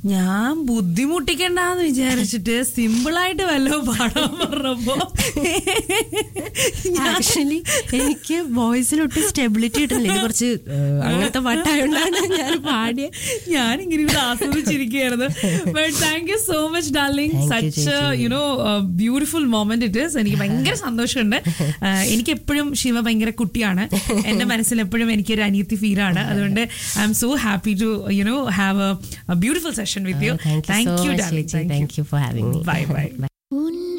ഞാൻ ബുദ്ധിമുട്ടിക്കണ്ടെന്ന് വിചാരിച്ചിട്ട് സിമ്പിളായിട്ട് വല്ലോ പാടാൻ പറഞ്ഞപ്പോ ഞാൻ- ആക്ച്വലി എനിക്ക് വോയിസിലൊട്ട് സ്റ്റെബിലിറ്റി കിട്ടുന്നില്ല ഇത് കുറച്ച് ഏഹ്, അങ്ങനത്തെ പാട്ടായോണ്ടാണ് ഞാൻ പാടിയ ഞാൻ ഇങ്ങനെ ഇവിടെ ആസ്വദിച്ചിരിക്കുകയായിരുന്നു but thank you so much darling Thank you, such you know beautiful moment it is എനിക്ക് ഭയങ്കര സന്തോഷമുണ്ട് Uh, എനിക്ക് എപ്പോഴും ശിവ ഭയങ്കര കുട്ടിയാണ് എന്റെ മനസ്സിൽ എപ്പോഴും എനിക്കൊരു അനിയത്തി ഫീലാണ് അതുകൊണ്ട് I am so happy to you know have a beautiful session with you thank you thank so you much darling ചേച്ചി thank you for having me bye by